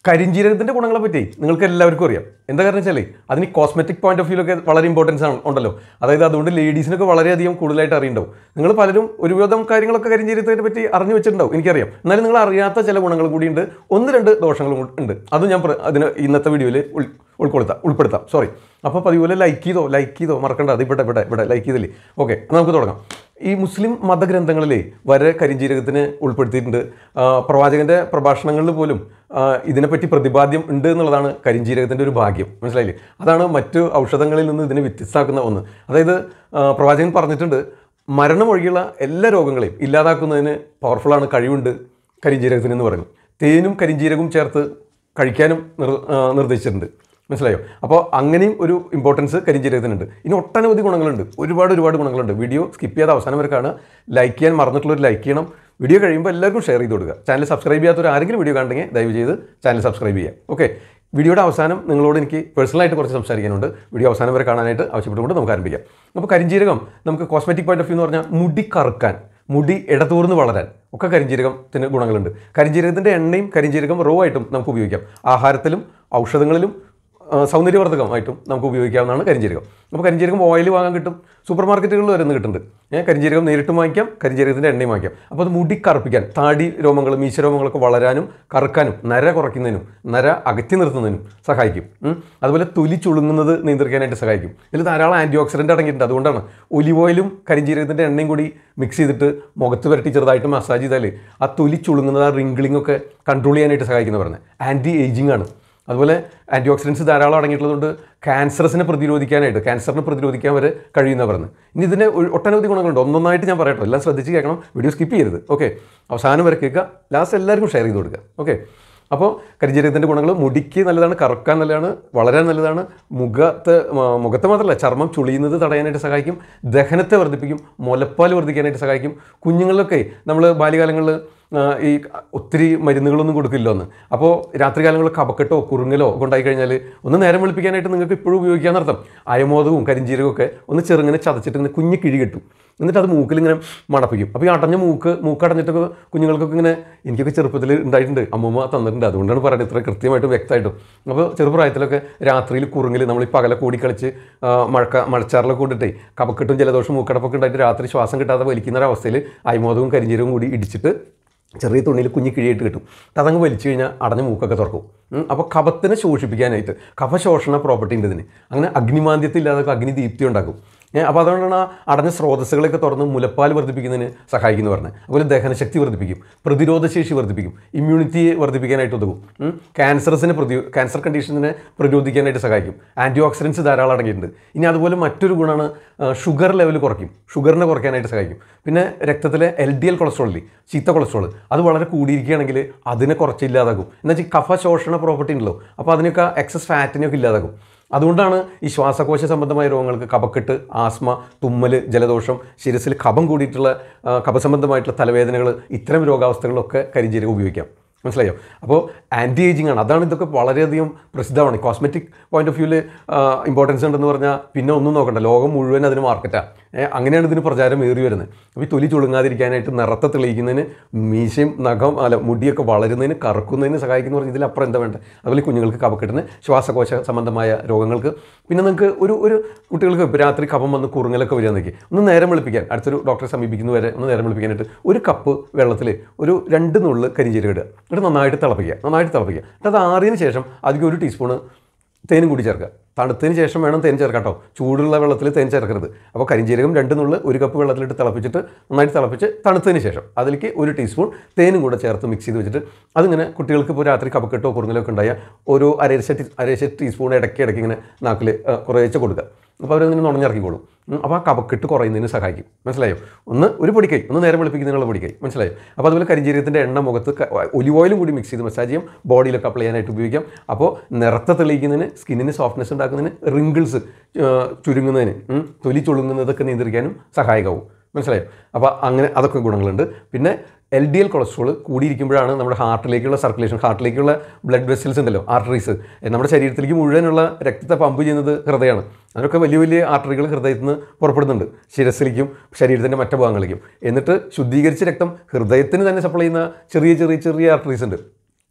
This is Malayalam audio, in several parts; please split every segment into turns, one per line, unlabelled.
കരിഞ്ജീരകത്തിൻ്റെ ഗുണങ്ങളെ പറ്റി നിങ്ങൾക്ക് എല്ലാവർക്കും അറിയാം എന്താ കാരണം വെച്ചാൽ അതിന് കോസ്മെറ്റിക് പോയിന്റ് ഓഫ് വ്യൂലൊക്കെ വളരെ ഇമ്പോർട്ടൻസ് ആണ് ഉണ്ടല്ലോ അതായത് അതുകൊണ്ട് ലേഡീസിനൊക്കെ വളരെയധികം കൂടുതലായിട്ട് അറിയുണ്ടാവും നിങ്ങൾ പലരും ഒരുവിധം കാര്യങ്ങളൊക്കെ കരിഞ്ജീരകത്തിനെ പറ്റി അറിഞ്ഞു വെച്ചിട്ടുണ്ടാവും എനിക്കറിയാം എന്നാലും നിങ്ങൾ അറിയാത്ത ചില ഗുണങ്ങളും കൂടി ഉണ്ട് ഒന്ന് രണ്ട് ദോഷങ്ങളും കൂടി ഉണ്ട് അതും ഞാൻ പ്ര- അതിന് ഇന്നത്തെ വീഡിയോയിൽ ഉൾ ഉൾക്കൊള്ളുത്താം ഉൾപ്പെടുത്താം സോറി അപ്പോൾ പതിപോലെ ലൈക്ക് ചെയ്തോ ലൈക്ക് ചെയ്തോ മറക്കണ്ട അത് ഇവിടെ ഇവിടെ ഇവിടെ ലൈക്ക് ചെയ്തില്ലേ ഓക്കെ നമുക്ക് തുടങ്ങാം ഈ മുസ്ലിം മതഗ്രന്ഥങ്ങളിൽ വരെ കരിഞ്ജീരകത്തിന് ഉൾപ്പെടുത്തിയിട്ടുണ്ട് ആ, പ്രവാചകന്റെ പ്രഭാഷണങ്ങളിൽ പോലും ആ, ഇതിനെപ്പറ്റി പ്രതിപാദ്യം ഉണ്ട് എന്നുള്ളതാണ് കരിഞ്ജീരകത്തിൻ്റെ ഒരു ഭാഗ്യം മനസ്സിലായില്ലേ അതാണ് മറ്റു ഔഷധങ്ങളിൽ നിന്ന് ഇതിനെ വ്യത്യസ്തമാക്കുന്ന ഒന്ന് അതായത് ആ, പ്രവാചകൻ പറഞ്ഞിട്ടുണ്ട് മരണം ഒഴികെയുള്ള എല്ലാ രോഗങ്ങളെയും ഇല്ലാതാക്കുന്നതിന് പവർഫുള്ളാണ് കഴിവുണ്ട് കരിഞ്ജീരകത്തിന് എന്ന് പറയുന്നു തേനും കരിഞ്ജീരകവും ചേർത്ത് കഴിക്കാനും നിർ ആ, നിർദ്ദേശിച്ചിട്ടുണ്ട് മനസ്സിലായോ അപ്പോൾ അങ്ങനെയും ഒരു ഇമ്പോർട്ടൻസ് കരിഞ്ജീരകത്തിനുണ്ട് ഇനി ഒട്ടനവധി ഗുണങ്ങളുണ്ട് ഒരുപാട് ഒരുപാട് ഗുണങ്ങളുണ്ട് വീഡിയോ സ്കിപ്പ് ചെയ്യാതെ അവസാനം വരെ കാണുക ലൈക്ക് ചെയ്യാൻ മറന്നിട്ടുള്ളവർ ലൈക്ക് ചെയ്യണം വീഡിയോ കഴിയുമ്പോൾ എല്ലാവർക്കും ഷെയർ ചെയ്ത് കൊടുക്കുക ചാനൽ സബ്സ്ക്രൈബ് ചെയ്യാത്തവർ ആരെങ്കിലും വീഡിയോ കണ്ടെങ്കിൽ ദയവ് ചെയ്ത് ചാനൽ സബ്സ്ക്രൈബ് ചെയ്യാം ഓക്കെ വീഡിയോയുടെ അവസാനം നിങ്ങളോട് എനിക്ക് പേഴ്സണലായിട്ട് കുറച്ച് സംസാരിക്കാനുണ്ട് വീഡിയോ അവസാനം വരെ കാണാനായിട്ട് ആവശ്യപ്പെട്ടുകൊണ്ട് നമുക്ക് ആരംഭിക്കാം അപ്പോൾ കരിഞ്ജീരകം നമുക്ക് കോസ്മെറ്റിക് പോയിന്റ് ഓഫ് വ്യൂ എന്ന് പറഞ്ഞാൽ മുടി കറുക്കാൻ മുടി ഇടതൂർന്ന് വളരാൻ ഒക്കെ കരിഞ്ജീരകത്തിന് ഗുണങ്ങളുണ്ട് കരിഞ്ജീരകത്തിൻ്റെ എണ്ണയും കരിഞ്ജീരകം റോ ആയിട്ടും നമുക്ക് ഉപയോഗിക്കാം ആഹാരത്തിലും ഔഷധങ്ങളിലും ആ, സൗന്ദര്യവർദ്ധകമായിട്ടും നമുക്ക് ഉപയോഗിക്കാവുന്നതാണ് കരിഞ്ജീരകം അപ്പോൾ കരിഞ്ജീരകം ഓയിൽ വാങ്ങാൻ കിട്ടും സൂപ്പർ മാർക്കറ്റുകളിൽ വരെ നിന്ന് കിട്ടുന്നുണ്ട് ഏഹ് കരിഞ്ജീരകം നേരിട്ടും വാങ്ങിക്കാം കരിഞ്ജീരകത്തിൻ്റെ എണ്ണയും വാങ്ങിക്കാം അപ്പോൾ അത് മുടി കറുപ്പിക്കാൻ താടി രോമങ്ങൾ മീശ രോമങ്ങളൊക്കെ വളരാനും കറുക്കാനും നര കുറയ്ക്കുന്നതിനും നര അകറ്റി നിർത്തുന്നതിനും സഹായിക്കും ഉം. അതുപോലെ തൊലി ചുളുങ്ങുന്നത് നിയന്ത്രിക്കാനായിട്ട് സഹായിക്കും ഇതിൽ ധാരാളം ആൻറ്റി ഓക്സിഡൻ്റ് അടങ്ങിയിട്ടുണ്ട് അതുകൊണ്ടാണ് ഒലിവ് ഓയിലും കരിഞ്ജീരകത്തിൻ്റെ എണ്ണയും കൂടി മിക്സ് ചെയ്തിട്ട് മുഖത്ത് പുരട്ടി ചെറുതായിട്ട് മസാജ് ചെയ്താൽ ആ തൊലി ചുളുങ്ങുന്നത് ആ റിങ്കിളിംഗ് ഒക്കെ കൺട്രോൾ ചെയ്യാനായിട്ട് സഹായിക്കുന്ന പറഞ്ഞത് ആൻറ്റി ഏജിങ് ആണ് അതുപോലെ ആൻറ്റി ഓക്സിഡൻസ് ധാരാളം അടങ്ങിയിട്ടുള്ളതുകൊണ്ട് ക്യാൻസറസിനെ പ്രതിരോധിക്കാനായിട്ട് ക്യാൻസറിനെ പ്രതിരോധിക്കാൻ വരെ കഴിയുന്ന പറഞ്ഞ് ഇനി ഇതിന് ഒരു- ഒട്ടനവധി ഗുണങ്ങളുണ്ട് ഒന്നൊന്നായിട്ട് ഞാൻ പറയട്ടോ എല്ലാം ശ്രദ്ധിച്ച് കേൾക്കണം വീഡിയോ സ്കിപ്പ് ചെയ്യരുത് ഓക്കെ അവസാനം വരെ കേൾക്കുക ലാസ്റ്റ് എല്ലാവർക്കും ഷെയർ ചെയ്ത് കൊടുക്കുക ഓക്കെ അപ്പോൾ കരിഞ്ജീരകത്തിൻ്റെ ഗുണങ്ങൾ മുടിക്ക് നല്ലതാണ് കറക്കാൻ നല്ലതാണ് വളരാൻ നല്ലതാണ് മുഖത്ത് മ- മുഖത്ത് മാത്രമല്ല ചർമ്മം ചുളിയുന്നത് തടയാനായിട്ട് സഹായിക്കും ദഹനത്തെ വർദ്ധിപ്പിക്കും മുലപ്പാൽ വർദ്ധിക്കാനായിട്ട് സഹായിക്കും കുഞ്ഞുങ്ങളിലൊക്കെ നമ്മൾ ബാല്യകാലങ്ങളിൽ ആ, ഈ ഒത്തിരി മരുന്നുകളൊന്നും കൊടുക്കില്ല എന്ന് അപ്പോൾ രാത്രികാലങ്ങളിൽ കപക്കെട്ടോ കുറുങ്ങലോ ഒക്കെ ഉണ്ടായി കഴിഞ്ഞാൽ ഒന്ന് നേരം വെളുപ്പിക്കാനായിട്ട് നിങ്ങൾക്ക് ഇപ്പോഴും ഉപയോഗിക്കാമെന്നർത്ഥം അയമോദവും കരിഞ്ചീരകവും ഒക്കെ ഒന്ന് ചെറുങ്ങനെ ചതച്ചിട്ട് ഇങ്ങനെ കുഞ്ഞ് കിഴി കെട്ടും എന്നിട്ട് അത് മൂക്കിൽ ഇങ്ങനെ മണപ്പിക്കും അപ്പോൾ ഈ അടഞ്ഞ മൂക്ക് മൂക്കടഞ്ഞിട്ടൊക്കെ കുഞ്ഞുങ്ങൾക്കൊക്കെ ഇങ്ങനെ എനിക്കൊക്കെ ചെറുപ്പത്തിൽ ഉണ്ടായിട്ടുണ്ട് അമ്മൂമ്മ തന്നിട്ടുണ്ട് അതുകൊണ്ടാണ് പറയുന്നത് ഇത്ര കൃത്യമായിട്ടും വ്യക്തമായിട്ടും അപ്പോൾ ചെറുപ്രായത്തിലൊക്കെ രാത്രിയിൽ കുറുങ്ങൽ നമ്മൾ ഈ പകല കൂടി കളിച്ച് ആ, മഴക്ക മഴച്ചാറിലൊക്കെ കൊണ്ടിട്ടേ കപക്കെട്ടും ജലദോഷം മൂക്കടപ്പൊക്കെ ഉണ്ടായിട്ട് രാത്രി ശ്വാസം കിട്ടാതെ വലിക്കുന്ന ഒരു അവസ്ഥയിൽ അയമോദവും കരിഞ്ചീരകവും കൂടി ഇടിച്ചിട്ട് ചെറിയ തുണിയിൽ കുഞ്ഞി കിഴിയിട്ട് കിട്ടും അതങ്ങ് വലിച്ചു കഴിഞ്ഞാൽ അടഞ്ഞ മൂക്കൊക്കെ തുറക്കും ഉം. അപ്പോൾ കഫത്തിനെ ശോഷിപ്പിക്കാനായിട്ട് കഫശോഷണ പ്രോപ്പർട്ടി ഉണ്ട് ഇതിന് അങ്ങനെ അഗ്നിമാന്ദ്യത്തിൽ ഇല്ലാതെ അഗ്നി ദീപ്തി ഉണ്ടാക്കും ഏഹ് അപ്പോൾ അതുകൊണ്ടാണ് ആ അടഞ്ഞ സ്രോതസ്സുകളൊക്കെ തുറന്ന് മുലപ്പാൽ വർദ്ധിപ്പിക്കുന്നതിന് സഹായിക്കുന്നു പറഞ്ഞത് അതുപോലെ ദഹനശക്തി വർദ്ധിപ്പിക്കും പ്രതിരോധശേഷി വർദ്ധിപ്പിക്കും ഇമ്മ്യൂണിറ്റിയെ വർദ്ധിപ്പിക്കാനായിട്ട് ഉതകും ഉം. ക്യാൻസറസിനെ പ്രതി ക്യാൻസർ കണ്ടീഷനെ പ്രതിരോധിക്കാനായിട്ട് സഹായിക്കും ആൻറ്റി ഓക്സിഡൻസ് ധാരാളം അടങ്ങിയിട്ടുണ്ട് ഇനി അതുപോലെ മറ്റൊരു ഗുണമാണ് ഷുഗർ ലെവൽ കുറയ്ക്കും ഷുഗറിനെ കുറയ്ക്കാനായിട്ട് സഹായിക്കും പിന്നെ രക്തത്തിലെ എൽ ഡി എൽ കൊളസ്ട്രോളിൽ ചീത്ത കൊളസ്ട്രോൾ അത് വളരെ കൂടിയിരിക്കുകയാണെങ്കിൽ അതിനെ കുറച്ച് ഇല്ലാതാക്കും എന്നുവെച്ചാൽ കഫശോഷണ പ്രോപ്പർട്ടി ഉണ്ടല്ലോ അപ്പോൾ അതിനൊക്കെ എക്സസ് ഫാറ്റിനെയൊക്കെ ഇല്ലാതാക്കും അതുകൊണ്ടാണ് ഈ ശ്വാസകോശ സംബന്ധമായ രോഗങ്ങൾക്ക് കഫക്കെട്ട് ആസ്മ തുമ്മൽ ജലദോഷം ശിരസിൽ കഫം കൂടിയിട്ടുള്ള ആ, കഫസംബന്ധമായിട്ടുള്ള തലവേദനകൾ ഇത്തരം രോഗാവസ്ഥകളിലൊക്കെ കരിഞ്ജീരകം ഉപയോഗിക്കാം മനസ്സിലായോ അപ്പോൾ ആൻറ്റി ഏജിങ് ആണ് അതാണ് ഇതൊക്കെ വളരെയധികം പ്രസിദ്ധമാണ് കോസ്മെറ്റിക് പോയിന്റ് ഓഫ് വ്യൂവിൽ ഇമ്പോർട്ടൻസ് ഉണ്ടെന്ന് പറഞ്ഞാൽ പിന്നെ ഒന്നും നോക്കണ്ട ലോകം മുഴുവൻ അതിന് മാർക്കറ്റാണ് അങ്ങനെയാണ് ഇതിന് പ്രചാരം ഏറി വരുന്നത് അപ്പോൾ ഈ തൊലി ചുളുങ്ങാതിരിക്കാനായിട്ട് നിറത്തെ തെളിയിക്കുന്നതിന് മീശയും നഖം അല്ല മുടിയൊക്കെ വളരുന്നതിന് കറക്കുന്നതിന് സഹായിക്കുന്ന പറഞ്ഞാൽ ഇതിലപ്പുറം എന്താ വേണ്ടത് അതുപോലെ ഈ കുഞ്ഞുങ്ങൾക്ക് കഫക്കെട്ടിന് ശ്വാസകോശ സംബന്ധമായ രോഗങ്ങൾക്ക് പിന്നെ നിങ്ങൾക്ക് ഒരു ഒരു കുട്ടികൾക്ക് ഇപ്പോൾ രാത്രി കഫം വന്ന് കുറുങ്ങലൊക്കെ വരിക എന്നൊക്കെ ഒന്ന് നേരം വെളുപ്പിക്കാൻ അടുത്തൊരു ഡോക്ടറെ സമീപിക്കുന്നവരെ ഒന്ന് നേരം വെളുപ്പിക്കാനായിട്ട് ഒരു കപ്പ് വെള്ളത്തിൽ ഒരു രണ്ട് നുള്ള് കരിഞ്ചീരകം ഇടുക എന്നിട്ട് നന്നായിട്ട് തിളപ്പിക്കുക നന്നായിട്ട് തിളപ്പിക്കുക എന്നിട്ട് അത് ആറിയതിന് ശേഷം അതിലേക്ക് ഒരു ടീസ്പൂണ് തേനും കൂടി ചേർക്കുക തണുത്തതിന് ശേഷം വേണം തേൻ ചേർക്കാം കേട്ടോ ചൂടുള്ള വെള്ളത്തിൽ തേൻ ചേർക്കരുത് അപ്പോൾ കരിഞ്ജീരകം രണ്ട് നുള്ള് ഒരു കപ്പ് വെള്ളത്തിലിട്ട് തിളപ്പിച്ചിട്ട് നന്നായിട്ട് തിളപ്പിച്ച് തണുത്തതിന് ശേഷം അതിലേക്ക് ഒരു ടീസ്പൂൺ തേനും കൂടെ ചേർത്ത് മിക്സ് ചെയ്ത് വെച്ചിട്ട് അതിങ്ങനെ കുട്ടികൾക്ക് ഇപ്പോൾ രാത്രി കപക്കെട്ടോ കുറുങ്ങലോ ഒക്കെ ഉണ്ടായാൽ ഒരു അരശ ടീ അരശ ടീസ്പൂൺ ഇടയ്ക്ക് ഇടയ്ക്ക് ഇങ്ങനെ നാക്കിൽ കുറേശ്ശെ കൊടുക്കുക അപ്പോൾ അവരങ്ങനെ നുണഞ്ഞിറക്കിക്കോളും ഉം, അപ്പോൾ ആ കപക്കെട്ട് കുറയുന്നതിന് സഹായിക്കും മനസ്സിലായോ ഒന്ന് ഒരു പൊടിക്കൈ ഒന്ന് നേരം വെളുപ്പിക്കുന്നതിനുള്ള പൊടിക്കൈ മനസ്സിലായോ അപ്പോൾ അതുപോലെ കരിഞ്ജീരകത്തിൻ്റെ എണ്ണ മുഖത്ത് ക- ഒലിവ് ഓയിലും കൂടി മിക്സ് ചെയ്ത് മസാജ് ചെയ്യാം ബോഡിയിലൊക്കെ അപ്ലൈ ചെയ്യാനായിട്ട് ഉപയോഗിക്കാം അപ്പോൾ നിറത്തെ തെളിയിക്കുന്നതിന് സ്കിന്നിന് സോഫ്റ്റ്നെസ് ഉണ്ടാക്കുന്നതിന് റിങ്കിൾസ് ചുരുങ്ങുന്നതിന് ഉം, തൊലി ചുളുങ്ങുന്നതൊക്കെ നിയന്ത്രിക്കാനും സഹായകമാവും മനസ്സിലായോ അപ്പോൾ അങ്ങനെ അതൊക്കെ ഗുണങ്ങളുണ്ട് പിന്നെ എൽ ഡി എൽ കൊളസ്ട്രോൾ കൂടിയിരിക്കുമ്പോഴാണ് നമ്മുടെ ഹാർട്ടിലേക്കുള്ള സർക്കുലേഷൻ ഹാർട്ടിലേക്കുള്ള ബ്ലഡ് വെസൽസ് ഉണ്ടല്ലോ ആർട്ടറീസ് നമ്മുടെ ശരീരത്തിലേക്ക് മുഴുവനുള്ള രക്തത്തെ പമ്പ് ചെയ്യുന്നത് ഹൃദയമാണ് അതിനൊക്കെ വലിയ വലിയ ആർട്ടറികൾ ഹൃദയത്തിൽ നിന്ന് പുറപ്പെടുന്നുണ്ട് ശിരസിലേക്കും ശരീരത്തിൻ്റെ മറ്റു ഭാഗങ്ങളിലേക്കും എന്നിട്ട് ശുദ്ധീകരിച്ച രക്തം ഹൃദയത്തിന് തന്നെ സപ്ലൈ ചെയ്യുന്ന ചെറിയ ചെറിയ ചെറിയ ആർട്ടറീസ് ഉണ്ട്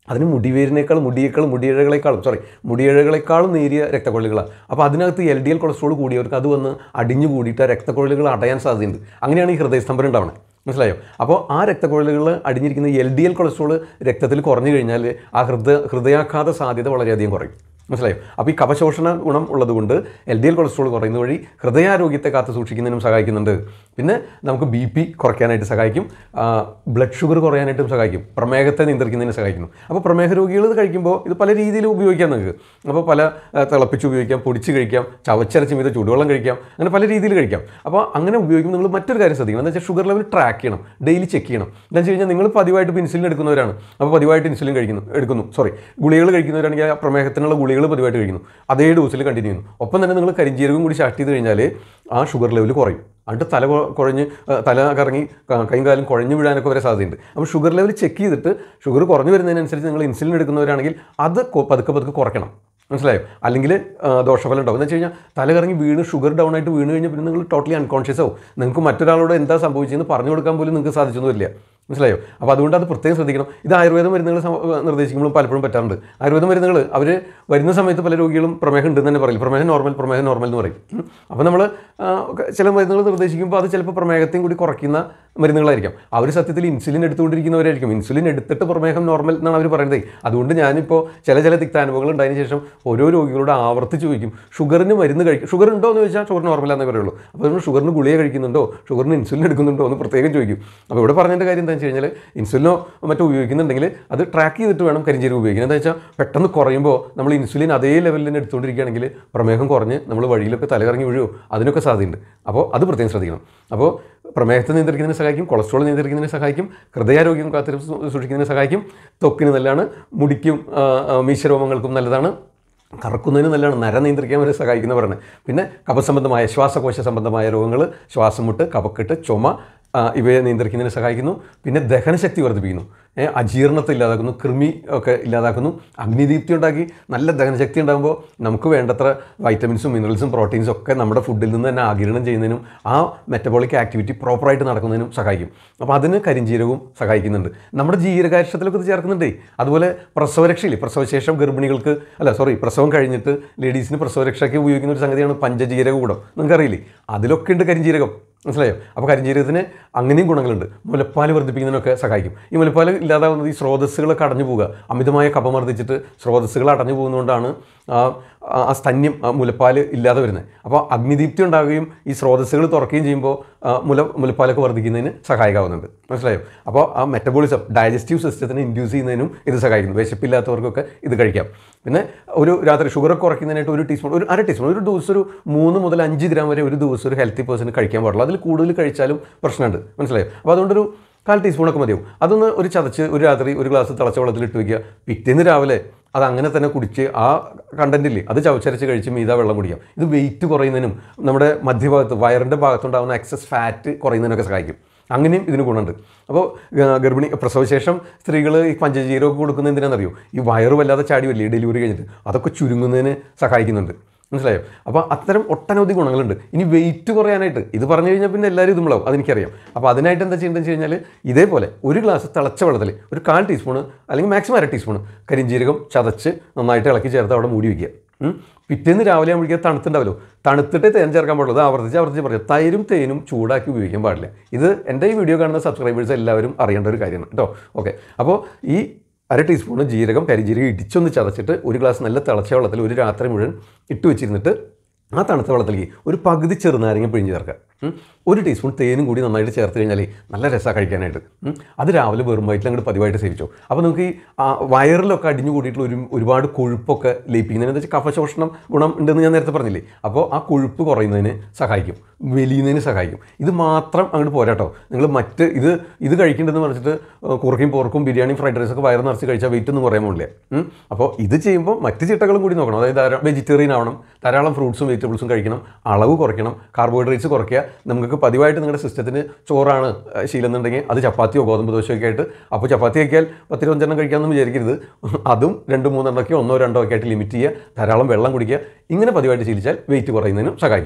അതിന് മുടിവേരിനേക്കാൾ മുടിയേക്കാൾ മുടിയിഴകളെക്കാളും സോറി മുടിയിഴകളെക്കാളും നേരിയ രക്തക്കൊള്ളികളാണ് അപ്പോൾ അതിനകത്ത് എൽ ഡി എൽ കൊളസ്ട്രോൾ കൂടിയവർക്ക് അത് വന്ന് അടിഞ്ഞു കൂടിയിട്ട് ആ രക്തക്കൊള്ളികൾ അടയാൻ സാധ്യതയുണ്ട് അങ്ങനെയാണ് ഈ ഹൃദയസ്തംഭനം ഉണ്ടാവുന്നത് മനസ്സിലായോ അപ്പോൾ ആ രക്തക്കൊള്ളികൾ അടിഞ്ഞിരിക്കുന്ന എൽ ഡി എൽ കൊളസ്ട്രോൾ രക്തത്തിൽ കുറഞ്ഞു കഴിഞ്ഞാൽ ആ ഹൃദയ ഹൃദയാഘാത സാധ്യത വളരെയധികം കുറയും മനസ്സിലായോ അപ്പോൾ ഈ കപശോഷണ ഗുണം ഉള്ളതുകൊണ്ട് എൽ ഡി എൽ കൊളസ്ട്രോൾ കുറയുന്ന വഴി ഹൃദയാരോഗ്യത്തെ കാത്തു സൂക്ഷിക്കുന്നതിനും സഹായിക്കുന്നുണ്ട് പിന്നെ നമുക്ക് ബി പി കുറയ്ക്കാനായിട്ട് സഹായിക്കും ബ്ലഡ് ഷുഗർ കുറയാനായിട്ടും സഹായിക്കും പ്രമേഹത്തെ നിയന്ത്രിക്കുന്നതിന് സഹായിക്കുന്നു അപ്പോൾ പ്രമേഹ രോഗികൾ ഇത് കഴിക്കുമ്പോൾ ഇത് പല രീതിയിൽ ഉപയോഗിക്കാം നിങ്ങൾക്ക് അപ്പോൾ പല ആ, തിളപ്പിച്ച് ഉപയോഗിക്കാം പൊടിച്ച് കഴിക്കാം ചവച്ചരച്ച് മീത ചൂടുവെള്ളം കഴിക്കാം അങ്ങനെ പല രീതിയിൽ കഴിക്കാം അപ്പോൾ അങ്ങനെ ഉപയോഗിക്കുമ്പോൾ നിങ്ങൾ മറ്റൊരു കാര്യം ശ്രദ്ധിക്കണം എന്താ വെച്ചാൽ ഷുഗർ ലെവൽ ട്രാക്ക് ചെയ്യണം ഡെയിലി ചെക്ക് ചെയ്യണം എന്താ വെച്ച് കഴിഞ്ഞാൽ നിങ്ങൾ പതിവായിട്ട് ഇപ്പോൾ ഇൻസുലിൻ എടുക്കുന്നവരാണ് അപ്പോൾ പതിവായിട്ട് ഇൻസുലിൻ കഴിക്കുന്നു എടുക്കുന്നു സോറി ഗുളികൾ കഴിക്കുന്നവരാണെങ്കിൽ ആ പ്രമേഹത്തിനുള്ള ഗുളികൾ പതിവായിട്ട് കഴിക്കുന്നു അതേ ഡോസിൽ കണ്ടിന്യൂ ചെയ്യുന്നു ഒപ്പം തന്നെ നിങ്ങൾ കരിഞ്ജീരകം കൂടി സ്റ്റാർട്ട് ചെയ്ത് കഴിഞ്ഞാൽ ആ ഷുഗർ ലെവൽ കുറയും എന്നിട്ട് തല കൊ- കുഴഞ്ഞ് ആ, തല കറങ്ങി ക- കൈയും കാലും കുഴഞ്ഞു വീഴാനൊക്കെ വരെ സാധ്യതയുണ്ട് അപ്പോൾ ഷുഗർ ലെവൽ ചെക്ക് ചെയ്തിട്ട് ഷുഗർ കുറഞ്ഞു വരുന്നതിനനുസരിച്ച് നിങ്ങൾ ഇൻസുലിൻ എടുക്കുന്നവരാണെങ്കിൽ അത് കൊ- പതുക്കെ പതുക്കെ കുറയ്ക്കണം മനസ്സിലായോ അല്ലെങ്കിൽ ആ, ദോഷഫലം ഉണ്ടാവും എന്ന് വെച്ച് കഴിഞ്ഞാൽ തല കറങ്ങി വീണ് ഷുഗർ ഡൗൺ ആയിട്ട് വീണ് കഴിഞ്ഞാൽ പിന്നെ നിങ്ങൾ ടോട്ടലി അൺകോൺഷ്യസ് ആവും നിങ്ങൾക്ക് മറ്റൊരാളോട് എന്താ സംഭവിച്ചതെന്ന് പറഞ്ഞു കൊടുക്കാൻ പോലും നിങ്ങൾക്ക് സാധിച്ചൊന്നും വരില്ല മനസ്സിലായോ അപ്പോൾ അതുകൊണ്ട് അത് പ്രത്യേകം ശ്രദ്ധിക്കണം ഇത് ആയുർവേദ മരുന്നുകൾ സമ- നിർദ്ദേശിക്കുമ്പോഴും പലപ്പോഴും പറ്റാറുണ്ട് ആയുർവേദ മരുന്നുകൾ അവർ വരുന്ന സമയത്ത് പല രോഗികളും പ്രമേഹം ഉണ്ടെന്ന് തന്നെ പറയും പ്രമേഹം നോർമൽ പ്രമേഹം നോർമൽ എന്ന് പറയും ഉം. അപ്പോൾ നമ്മൾ ചില മരുന്നുകൾ നിർദ്ദേശിക്കുമ്പോൾ അത് ചിലപ്പോൾ പ്രമേഹത്തെയും കൂടി കുറയ്ക്കുന്ന മരുന്നുകളായിരിക്കും അവർ സത്യത്തിൽ ഇൻസുലിൻ എടുത്തുകൊണ്ടിരിക്കുന്നവരായിരിക്കും ഇൻസുലിൻ എടുത്തിട്ട് പ്രമേഹം നോർമൽ എന്നാണ് അവർ പറയുന്നത് അതുകൊണ്ട് ഞാനിപ്പോൾ ചില ചില തിക്താനുഭവങ്ങൾ ഉണ്ടായതിനു ശേഷം ഓരോ രോഗികളോട് ആവർത്തിച്ച് ചോദിക്കും ഷുഗറിന് മരുന്ന് കഴിക്കും ഷുഗർ ഉണ്ടോ എന്ന് ചോദിച്ചാൽ ഷുഗർ നോർമലാന്നേ പറയുള്ളൂ അപ്പോൾ നമ്മൾ ഷുഗറിന് ഗുളിക കഴിക്കുന്നുണ്ടോ ഷുഗറിന് ഇൻസുലിൻ എടുക്കുന്നുണ്ടോ എന്ന് പ്രത്യേകം ചോദിക്കും അപ്പോൾ ഇവിടെ പറഞ്ഞതിൻ്റെ കാര്യം എന്താണെന്ന് വെച്ച് കഴിഞ്ഞാൽ ഇൻസുലിനോ മറ്റോ ഉപയോഗിക്കുന്നുണ്ടെങ്കിൽ അത് ട്രാക്ക് ചെയ്തിട്ട് വേണം കരിഞ്ചീരകം ഉപയോഗിക്കാൻ എന്താ വെച്ചാൽ പെട്ടെന്ന് കുറയുമ്പോൾ നമ്മൾ ഇൻസുലിൻ അതേ ലെവലിൽ തന്നെ എടുത്തുകൊണ്ടിരിക്കുകയാണെങ്കിൽ പ്രമേഹം കുറഞ്ഞ് നമ്മൾ വഴിയിലൊക്കെ തലകറങ്ങി വീഴുമോ അതിനൊക്കെ സാധ്യതയുണ്ട് അപ്പോൾ അത് പ്രത്യേകം ശ്രദ്ധിക്കണം അപ്പോൾ പ്രമേഹത്തെ നിയന്ത്രിക്കുന്നതിന് സഹായിക്കും കൊളസ്ട്രോൾ നിയന്ത്രിക്കുന്നതിന് സഹായിക്കും ഹൃദയാരോഗ്യം കാത്തിരി സൂക്ഷിക്കുന്നതിന് സഹായിക്കും ത്വക്കിന് നല്ലതാണ് മുടിക്കും ആ, ആ, മീശരോമങ്ങൾക്കും നല്ലതാണ് കറക്കുന്നതിന് നല്ലതാണ് നര നിയന്ത്രിക്കാൻ വരെ സഹായിക്കുന്ന പറയുന്നത് പിന്നെ കഫസംബന്ധമായ ശ്വാസകോശ സംബന്ധമായ രോഗങ്ങൾ ശ്വാസം മുട്ട് കഫക്കെട്ട് ചുമ ആ, ഇവയെ നിയന്ത്രിക്കുന്നതിന് സഹായിക്കുന്നു പിന്നെ ദഹനശക്തി വർദ്ധിപ്പിക്കുന്നു ഏ, അജീർണത്തെ ഇല്ലാതാക്കുന്നു കൃമി ഒക്കെ ഇല്ലാതാക്കുന്നു അഗ്നിദീപ്തി ഉണ്ടാക്കി നല്ല ദഹനശക്തി ഉണ്ടാകുമ്പോൾ നമുക്ക് വേണ്ടത്ര വൈറ്റമിൻസും മിനറൽസും പ്രോട്ടീൻസും ഒക്കെ നമ്മുടെ ഫുഡിൽ നിന്ന് തന്നെ ആഗിരണം ചെയ്യുന്നതിനും ആ മെറ്റബോളിക് ആക്ടിവിറ്റി പ്രോപ്പറായിട്ട് നടക്കുന്നതിനും സഹായിക്കും അപ്പോൾ അതിന് കരിഞ്ജീരകവും സഹായിക്കുന്നുണ്ട് നമ്മുടെ ജീരകാരിഷ്ടത്തിലൊക്കെ ഇത് ചേർക്കുന്നുണ്ടേ അതുപോലെ പ്രസവരക്ഷയില്ലേ പ്രസവശേഷം ഗർഭിണികൾക്ക് അല്ല സോറി പ്രസവം കഴിഞ്ഞിട്ട് ലേഡീസിന് പ്രസവരക്ഷയ്ക്ക് ഉപയോഗിക്കുന്ന ഒരു സംഗതിയാണ് പഞ്ചജീരക കൂടം നിങ്ങൾക്കറിയില്ലേ അതിലൊക്കെ ഉണ്ട് കരിഞ്ജീരകം മനസ്സിലായോ അപ്പോൾ കരിഞ്ജീരകത്തിന് അങ്ങനെയും ഗുണങ്ങളുണ്ട് മുലപ്പാൽ വർദ്ധിപ്പിക്കുന്നതിനൊക്കെ സഹായിക്കും ഈ മുലപ്പാൽ ഇല്ലാതാവുന്നത് ഈ സ്രോതസ്സുകളൊക്കെ അടഞ്ഞു പോവുക അമിതമായ കഫം വർദ്ധിച്ചിട്ട് സ്രോതസ്സുകൾ അടഞ്ഞു പോകുന്നതുകൊണ്ടാണ് ആ ആ- ആ സ്തന്യം ആ മുലപ്പാൽ ഇല്ലാതെ വരുന്നത് അപ്പോൾ അഗ്നിദീപ്തി ഉണ്ടാവുകയും ഈ സ്രോതസ്സുകൾ തുറക്കുകയും ചെയ്യുമ്പോൾ ആ, മുല മുലപ്പാലൊക്കെ വർദ്ധിക്കുന്നതിന് സഹായകമാവുന്നുണ്ട് മനസ്സിലായോ അപ്പോൾ ആ മെറ്റബോളിസം ഡൈജസ്റ്റീവ് സിസ്റ്റത്തിനെ ഇൻഡ്യൂസ് ചെയ്യുന്നതിനും ഇത് സഹായിക്കുന്നു വിശപ്പില്ലാത്തവർക്കൊക്കെ ഇത് കഴിക്കാം പിന്നെ ഒരു രാത്രി ഷുഗർ കുറയ്ക്കുന്നതിനായിട്ട് ഒരു ടീസ്പൂൺ ഒരു അര ടീസ്പൂൺ ഒരു ദിവസം ഒരു മൂന്ന് മുതൽ അഞ്ച് ഗ്രാം വരെ ഒരു ദിവസം ഒരു ഹെൽത്തി പേഴ്സൺ കഴിക്കാൻ പാടുള്ളൂ അതിൽ കൂടുതൽ കഴിച്ചാലും പ്രശ്നമുണ്ട് മനസ്സിലായോ അപ്പോൾ അതുകൊണ്ടൊരു കാൽ ടീസ്പൂണൊക്കെ മതിയാവും അതൊന്ന് ഒരു ചതച്ച് ഒരു രാത്രി ഒരു ഗ്ലാസ് തിളച്ച വെള്ളത്തിൽ ഇട്ട് വയ്ക്കുക പിറ്റേന്ന് രാവിലെ അത് അങ്ങനെ തന്നെ കുടിച്ച് ആ കണ്ടന്റില്ലേ അത് ചവച്ചരച്ച് കഴിച്ച് മീത വെള്ളം കുടിക്കാം ഇത് വെയിറ്റ് കുറയുന്നതിനും നമ്മുടെ മധ്യഭാഗത്ത് വയറിൻ്റെ ഭാഗത്തുണ്ടാകുന്ന എക്സസ് ഫാറ്റ് കുറയുന്നതിനൊക്കെ സഹായിക്കും അങ്ങനെയും ഇതിന് ഗുണമുണ്ട് അപ്പോൾ ഗ- ഗർഭിണി പ്രസവശേഷം സ്ത്രീകൾ ഈ പഞ്ചജീരകമൊക്കെ കൊടുക്കുന്നത് എന്തിനാണെന്നറിയോ ഈ വയറ് വല്ലാതെ ചാടി വരില്ലേ ഡെലിവറി കഴിഞ്ഞിട്ട് അതൊക്കെ ചുരുങ്ങുന്നതിന് സഹായിക്കുന്നുണ്ട് മനസ്സിലായോ അപ്പോൾ അത്തരം ഒട്ടനവധി ഗുണങ്ങളുണ്ട് ഇനി വെയിറ്റ് കുറയാനായിട്ട് ഇത് പറഞ്ഞു കഴിഞ്ഞാൽ പിന്നെ എല്ലാവരും ഇതുമുള്ളാവും അതെനിക്കറിയാം അപ്പോൾ അതിനായിട്ട് എന്താ ചെയ്യേണ്ടതെന്ന് വെച്ച് കഴിഞ്ഞാൽ ഇതേപോലെ ഒരു ഗ്ലാസ് തിളച്ച വെള്ളത്തിൽ ഒരു കാൽ ടീസ്പൂണ് അല്ലെങ്കിൽ മാക്സിമം അര ടീസ്പൂണ് കരിഞ്ജീരകം ചതച്ച് നന്നായിട്ട് ഇളക്കി ചേർത്ത് അവിടെ മൂടി വയ്ക്കുക ഉം. പിറ്റേന്ന് രാവിലെ ആകുമ്പോഴേക്കും തണുത്തുണ്ടാവല്ലോ തണുത്തിട്ട് തേൻ ചേർക്കാൻ പാടുള്ളൂ അത് ആവർത്തിച്ച് ആവർത്തിച്ച് പറയാം തൈരും തേനും ചൂടാക്കി ഉപയോഗിക്കാൻ പാടില്ല ഇത് എൻ്റെ ഈ വീഡിയോ കാണുന്ന സബ്സ്ക്രൈബേഴ്സ് എല്ലാവരും അറിയേണ്ട ഒരു കാര്യമാണ് കേട്ടോ ഓക്കെ അപ്പോൾ ഈ അര ടീസ്പൂണ് ജീരകം കരിജീരകം ഇടിച്ചൊന്ന് ചതച്ചിട്ട് ഒരു ഗ്ലാസ് നല്ല തിളച്ച വെള്ളത്തിൽ ഒരു രാത്രി മുഴുവൻ ഇട്ട് വെച്ചിരുന്നിട്ട് ആ തണുത്ത വെള്ളത്തിലേക്ക് ഒരു പകുതി ചെറുനാരങ്ങ പിഴിഞ്ഞ് ചേർക്കുക ഉം. ഒരു ടീസ്പൂൺ തേനും കൂടി നന്നായിട്ട് ചേർത്ത് കഴിഞ്ഞാൽ നല്ല രസമാണ് കഴിക്കാനായിട്ട് ഉം. അത് രാവിലെ വെറും വയറ്റിൽ അങ്ങോട്ട് പതിവായിട്ട് സേവിച്ചോ അപ്പോൾ നമുക്ക് ഈ ആ, വയറിലൊക്കെ അടിഞ്ഞു കൂടിയിട്ടുള്ള ഒരു ഒരുപാട് കൊഴുപ്പൊക്കെ ലയിപ്പിക്കുന്നതിന് എന്താ വെച്ചാൽ കഫശോഷണം ഗുണം ഉണ്ടെന്ന് ഞാൻ നേരത്തെ പറഞ്ഞില്ലേ അപ്പോൾ ആ കൊഴുപ്പ് കുറയുന്നതിന് സഹായിക്കും വലിയുന്നതിന് സഹായിക്കും ഇത് മാത്രം അങ്ങോട്ട് പോരാട്ടോ നിങ്ങൾ മറ്റ് ഇത് ഇത് കഴിക്കേണ്ടതെന്ന് പറഞ്ഞിട്ട് ഏഹ്, കുറുക്കയും പോർക്കും ബിരിയാണി ഫ്രൈഡ് റൈസ് ഒക്കെ വയറ് നിറച്ച് കഴിച്ചാൽ വെയിറ്റ് ഒന്നും കുറയാൻ പോകില്ല അപ്പോൾ ഇത് ചെയ്യുമ്പോൾ മറ്റ് ചിട്ടകളും കൂടി നോക്കണം അതായത് ധാരാളം വെജിറ്റേറിയൻ ആവണം ധാരാളം ഫ്രൂട്ട്സും വെജിറ്റബിൾസും കഴിക്കണം അളവ് കുറയ്ക്കണം കാർബോഹൈഡ്രേറ്റ്സ് കുറയ്ക്കുക നമുക്ക് പതിവായിട്ട് നിങ്ങളുടെ സിസ്റ്റത്തിന് ചോറാണ് ഏഹ്, ശീലം എന്നുണ്ടെങ്കിൽ അത് ചപ്പാത്തിയോ ഗോതമ്പ് ദോശയോ ഒക്കെ ആയിട്ട് അപ്പോൾ ചപ്പാത്തി ആക്കിയാൽ പത്തിരുപത്തഞ്ചെണ്ണം കഴിക്കാമെന്ന് വിചാരിക്കരുത് അതും രണ്ട് മൂന്നെണ്ണമൊക്കെ ഒന്നോ രണ്ടോ ഒക്കെ ആയിട്ട് ലിമിറ്റ് ചെയ്യുക ധാരാളം വെള്ളം കുടിക്കുക ഇങ്ങനെ പതിവായിട്ട് ശീലിച്ചാൽ വെയിറ്റ് കുറയുന്നതിനും സഹായിക്കും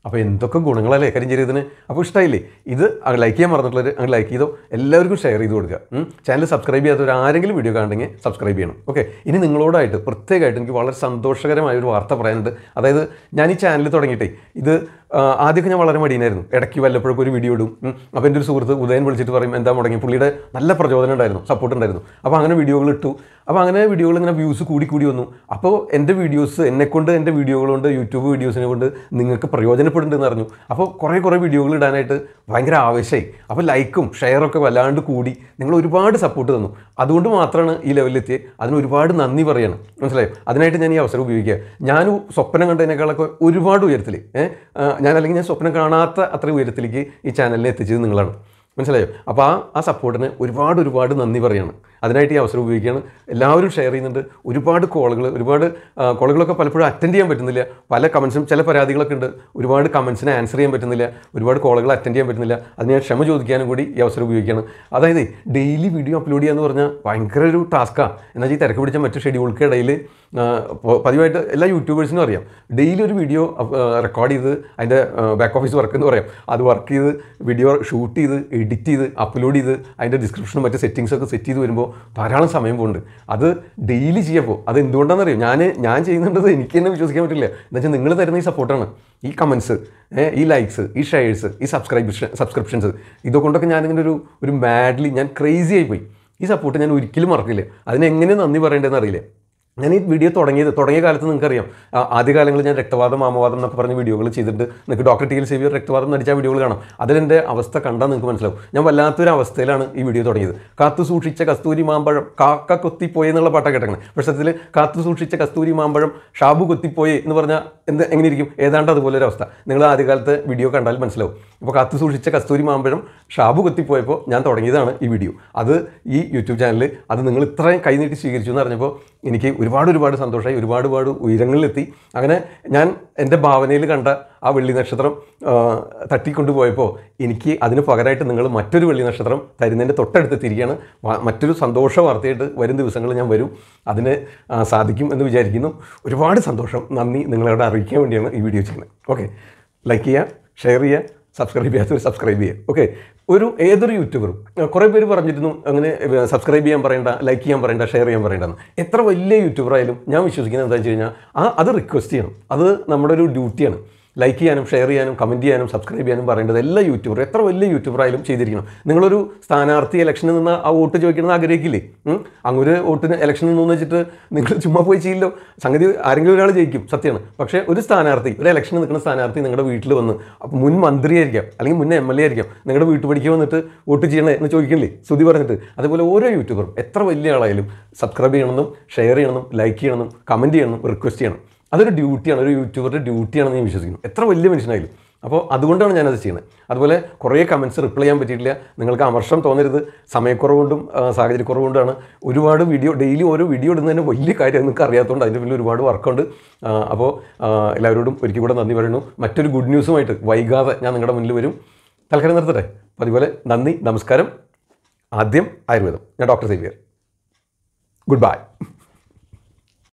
അപ്പോൾ എന്തൊക്കെ ഗുണങ്ങളല്ലേ കരിഞ്ചീരകത്തിന് അപ്പോൾ ഇഷ്ടമായില്ലേ ഇത് ലൈക്ക് ചെയ്യാൻ മറന്നിട്ടുള്ളവർ അങ്ങ് ലൈക്ക് ചെയ്തോ എല്ലാവർക്കും ഷെയർ ചെയ്ത് കൊടുക്കുക ചാനൽ സബ്സ്ക്രൈബ് ചെയ്യാത്തവർ ആരെങ്കിലും വീഡിയോ കാണണമെങ്കിൽ സബ്സ്ക്രൈബ് ചെയ്യണം ഓക്കെ ഇനി നിങ്ങളോടായിട്ട് പ്രത്യേകമായിട്ട് എനിക്ക് വളരെ സന്തോഷകരമായ ഒരു വാർത്ത പറയാനുണ്ട് അതായത് ഞാൻ ഈ ചാനൽ തുടങ്ങിയിട്ടേ ഇത് ആ, ആദ്യമൊക്കെ ഞാൻ വളരെ മടിയനായിരുന്നു ഇടയ്ക്ക് വല്ലപ്പോഴൊക്കെ ഒരു വീഡിയോ ഇടും ഉം. അപ്പോൾ എൻ്റെ ഒരു സുഹൃത്ത് ഉദയൻ വിളിച്ചിട്ട് പറയും എന്താ മുടങ്ങി പുള്ളിയുടെ നല്ല പ്രചോദനം ഉണ്ടായിരുന്നു സപ്പോർട്ട് ഉണ്ടായിരുന്നു അപ്പോൾ അങ്ങനെ വീഡിയോകൾ ഇട്ടു അപ്പോൾ അങ്ങനെ വീഡിയോകൾ ഇങ്ങനെ വ്യൂസ് കൂടി കൂടി വന്നു അപ്പോൾ എൻ്റെ വീഡിയോസ് എന്നെക്കൊണ്ട് എൻ്റെ വീഡിയോകൾ കൊണ്ട് യൂട്യൂബ് വീഡിയോസിനെ കൊണ്ട് നിങ്ങൾക്ക് പ്രയോജനപ്പെടുന്നുണ്ടെന്ന് അറിഞ്ഞു അപ്പോൾ കുറേ കുറേ വീഡിയോകൾ ഇടാനായിട്ട് ഭയങ്കര ആവശ്യമായി അപ്പോൾ ലൈക്കും ഷെയറൊക്കെ വല്ലാണ്ട് കൂടി നിങ്ങൾ ഒരുപാട് സപ്പോർട്ട് തന്നു അതുകൊണ്ട് മാത്രമാണ് ഈ ലെവലിലെത്തിയത് അതിന് ഒരുപാട് നന്ദി പറയണം മനസ്സിലായോ അതിനായിട്ട് ഞാൻ ഈ അവസരം ഉപയോഗിക്കുക ഞാൻ സ്വപ്നം കണ്ടതിനേക്കാളൊക്കെ ഒരുപാട് ഉയരത്തിൽ ഏഹ് ഞാൻ അല്ലെങ്കിൽ ഞാൻ സ്വപ്നം കാണാത്ത അത്ര ഉയരത്തിലേക്ക് ഈ ചാനലിനെ എത്തിച്ചത് നിങ്ങളാണ് മനസ്സിലായോ അപ്പോൾ ആ ആ സപ്പോർട്ടിന് ഒരുപാട് ഒരുപാട് നന്ദി പറയാണ് അതിനായിട്ട് ഈ അവസരം ഉപയോഗിക്കുകയാണ് എല്ലാവരും ഷെയർ ചെയ്യുന്നുണ്ട് ഒരുപാട് കോളുകൾ ഒരുപാട് ആ, കോളുകളൊക്കെ പലപ്പോഴും അറ്റൻഡ് ചെയ്യാൻ പറ്റുന്നില്ല പല കമൻസും ചില പരാതികളൊക്കെ ഉണ്ട് ഒരുപാട് കമൻസിനെ ആൻസർ ചെയ്യാൻ പറ്റുന്നില്ല ഒരുപാട് കോളുകൾ അറ്റൻഡ് ചെയ്യാൻ പറ്റുന്നില്ല അതിന് ഞാൻ ക്ഷമ ചോദിക്കാനും കൂടി ഈ അവസരം ഉപയോഗിക്കുകയാണ് അതായത് ഡെയിലി വീഡിയോ അപ്ലോഡ് ചെയ്യുക എന്ന് പറഞ്ഞാൽ ഭയങ്കര ഒരു ടാസ്ക്കാണ് എന്നാൽ ഈ തിരക്ക് പിടിച്ച മറ്റു ഷെഡ്യൂൾക്കിടയിൽ പതിവായിട്ട് എല്ലാ യൂട്യൂബേഴ്സിനും അറിയാം ഡെയിലി ഒരു വീഡിയോ റെക്കോർഡ് ചെയ്ത് അതിൻ്റെ ബാക്ക് ഓഫീസ് വർക്ക് എന്ന് പറയാം അത് വർക്ക് ചെയ്ത് വീഡിയോ ഷൂട്ട് ചെയ്ത് എഡിറ്റ് ചെയ്ത് അപ്ലോഡ് ചെയ്ത് അതിൻ്റെ ഡിസ്ക്രിപ്ഷനും മറ്റ് സെറ്റിങ്സ് ഒക്കെ സെറ്റ് ചെയ്ത് വരുമ്പോൾ ധാരാളം സമയം പോകുന്നുണ്ട് അത് ഡെയിലി ചെയ്യുമ്പോൾ അത് എന്തുകൊണ്ടാണെന്നറിയോ ഞാൻ ഞാൻ ചെയ്യുന്നുണ്ടത് എനിക്ക് തന്നെ വിശ്വസിക്കാൻ പറ്റില്ല എന്ന് വെച്ചാൽ നിങ്ങൾ തരുന്ന ഈ സപ്പോർട്ടാണ് ഈ കമൻസ് ഈ ലൈക്സ് ഈ ഷെയർസ് ഈ സബ്സ്ക്രൈബ് സബ്സ്ക്രിപ്ഷൻസ് ഇതൊക്കൊണ്ടൊക്കെ ഞാനിങ്ങനെ ഒരു ഒരു മാഡ്ലി ഞാൻ ക്രേസി ആയിപ്പോയി ഈ സപ്പോർട്ട് ഞാൻ ഒരിക്കലും മറക്കില്ല അതിനെങ്ങനെ നന്ദി പറയേണ്ടതെന്ന് അറിയില്ല ഞാൻ ഈ വീഡിയോ തുടങ്ങിയത് തുടങ്ങിയ കാലത്ത് നിങ്ങൾക്കറിയാം ആ, ആദ്യകാലങ്ങളിൽ ഞാൻ രക്തവാദം മാമവാദം എന്നൊക്കെ പറഞ്ഞ വീഡിയോകൾ ചെയ്തിട്ട് നിങ്ങൾക്ക് ഡോക്ടർ ടി എൽ സേവിയർ രക്തവാദം നടിച്ച വീഡിയോകൾ കാണാം അതിലെൻ്റെ അവസ്ഥ കണ്ടാൽ നിങ്ങൾക്ക് മനസ്സിലാവും ഞാൻ വല്ലാത്തൊരു അവസ്ഥയിലാണ് ഈ വീഡിയോ തുടങ്ങിയത് കാത്തു സൂക്ഷിച്ച കസ്തൂരി മാമ്പഴം കാക്ക കൊത്തിപ്പോയി എന്നുള്ള പാട്ടൊക്കെ കേട്ടേക്കണം പക്ഷേ സത്യത്തിൽ കാത്തു സൂക്ഷിച്ച കസ്തൂരി മാമ്പഴം ഷാബു കൊത്തിപ്പോയി എന്ന് പറഞ്ഞാൽ എന്ത് എങ്ങനെ ഇരിക്കും ഏതാണ്ട് അതുപോലെ ഒരു അവസ്ഥ നിങ്ങൾ ആദ്യകാലത്തെ വീഡിയോ കണ്ടാൽ മനസ്സിലാവും ഇപ്പോൾ കാത്തു സൂക്ഷിച്ച കസ്തൂരി മാമ്പഴം ഷാബു കൊത്തിപ്പോയപ്പോൾ ഞാൻ തുടങ്ങിയതാണ് ഈ വീഡിയോ അത് ഈ യൂട്യൂബ് ചാനൽ അത് നിങ്ങൾ ഇത്രയും കൈനീട്ടി സ്വീകരിച്ചു എന്ന് അറിഞ്ഞപ്പോൾ എനിക്ക് ഒരുപാട് ഒരുപാട് സന്തോഷമായി ഒരുപാട് ഒരുപാട് ഉയരങ്ങളിലെത്തി അങ്ങനെ ഞാൻ എൻ്റെ ഭാവനയിൽ കണ്ട ആ വെള്ളി നക്ഷത്രം ആ, തട്ടിക്കൊണ്ടുപോയപ്പോൾ എനിക്ക് അതിന് പകരമായിട്ട് നിങ്ങൾ മറ്റൊരു വെള്ളി നക്ഷത്രം തരുന്നതിൻ്റെ തൊട്ടടുത്ത് തിരികെയാണ് വ- മറ്റൊരു സന്തോഷ വാർത്തയായിട്ട് വരും ദിവസങ്ങളിൽ ഞാൻ വരും അതിന് ആ, സാധിക്കും എന്ന് വിചാരിക്കുന്നു ഒരുപാട് സന്തോഷം നന്ദി നിങ്ങളോട് അറിയിക്കാൻ വേണ്ടിയാണ് ഈ വീഡിയോ ചെയ്യുന്നത് ഓക്കെ ലൈക്ക് ചെയ്യുക ഷെയർ ചെയ്യുക സബ്സ്ക്രൈബ് ചെയ്യാത്തവർ സബ്സ്ക്രൈബ് ചെയ്യുക ഓക്കെ ഒരു ഏതൊരു യൂട്യൂബറും അഹ് കുറേ പേര് പറഞ്ഞിരുന്നു അങ്ങനെ സബ്സ്ക്രൈബ് ചെയ്യാൻ പറയണ്ട ലൈക്ക് ചെയ്യാൻ പറയണ്ട ഷെയർ ചെയ്യാൻ പറയണ്ടെന്ന് എത്ര വലിയ യൂട്യൂബർ ആയാലും ഞാൻ വിശ്വസിക്കുന്നത് എന്താണെന്ന് വെച്ച് കഴിഞ്ഞാൽ ആ അത് റിക്വസ്റ്റ് ചെയ്യണം അത് നമ്മുടെ ഒരു ഡ്യൂട്ടിയാണ് ലൈക്ക് ചെയ്യാനും ഷെയർ ചെയ്യാനും കമൻറ്റ് ചെയ്യാനും സബ്സ്ക്രൈബ് ചെയ്യാനും പറയേണ്ടത് എല്ലാ യൂട്യൂബർ എത്ര വലിയ യൂട്യൂബർ ആയാലും ചെയ്തിരിക്കണം നിങ്ങളൊരു സ്ഥാനാർത്ഥി ഇലക്ഷനിൽ നിന്ന് ആ വോട്ട് ചോദിക്കണമെന്ന് ആഗ്രഹിക്കില്ലേ ഉം? അങ്ങൊരു വോട്ടിന് ഇലക്ഷനിൽ നിന്ന് വെച്ചിട്ട് നിങ്ങൾ ചുമ്മാ പോയി ചെയ്യില്ലോ സംഗതി ആരെങ്കിലും ഒരാൾ ജയിക്കും സത്യമാണ് പക്ഷേ ഒരു സ്ഥാനാർത്ഥി ഒരു ഇലക്ഷനിൽ നിൽക്കുന്ന സ്ഥാനാർത്ഥി നിങ്ങളുടെ വീട്ടിൽ വന്ന് അപ്പോൾ മുൻ മന്ത്രിയായിരിക്കാം അല്ലെങ്കിൽ മുൻ എം എൽ എ ആയിരിക്കാം നിങ്ങളുടെ വീട്ടുപടിക്ക് വന്നിട്ട് വോട്ട് ചെയ്യണേ എന്ന് ചോദിക്കില്ലേ സ്തുതി പറഞ്ഞിട്ട് അതുപോലെ ഓരോ യൂട്യൂബറും എത്ര വലിയ ആളായാലും സബ്സ്ക്രൈബ് ചെയ്യണമെന്നും ഷെയർ ചെയ്യണമെന്നും ലൈക്ക് ചെയ്യണമെന്നും കമൻറ്റ് ചെയ്യണമെന്നും റിക്വസ്റ്റ് ചെയ്യണം അതൊരു ഡ്യൂട്ടിയാണ് ഒരു യൂട്യൂബറുടെ ഡ്യൂട്ടിയാണെന്ന് ഞാൻ വിശ്വസിക്കുന്നു എത്ര വലിയ മനുഷ്യനായാലും അപ്പോൾ അതുകൊണ്ടാണ് ഞാനത് ചെയ്യുന്നത് അതുപോലെ കുറേ കമൻറ്റ്സ് റിപ്ലൈ ചെയ്യാൻ പറ്റിയിട്ടില്ല നിങ്ങൾക്ക് അമർഷം തോന്നരുത് സമയക്കുറവുകൊണ്ടും ആ, സാഹചര്യക്കുറവുകൊണ്ടാണ് ഒരുപാട് വീഡിയോ ഡെയിലി ഓരോ വീഡിയോ ഇടുന്നതിന് വലിയ കാര്യം നിങ്ങൾക്ക് അറിയാത്തതുകൊണ്ട് അതിൻ്റെ പിന്നിൽ ഒരുപാട് വർക്കുണ്ട് ആ, അപ്പോൾ ആ, എല്ലാവരോടും ഒരിക്കൽ കൂടെ നന്ദി പറയുന്നു മറ്റൊരു ഗുഡ് ന്യൂസുമായിട്ട് വൈകാതെ ഞാൻ നിങ്ങളുടെ മുന്നിൽ വരും തൽക്കാലം നിർത്തട്ടെ അപ്പോൾ അതുപോലെ നന്ദി നമസ്കാരം ആദ്യം ആയുർവേദം ഞാൻ ഡോക്ടർ സേവിയർ ഗുഡ് ബൈ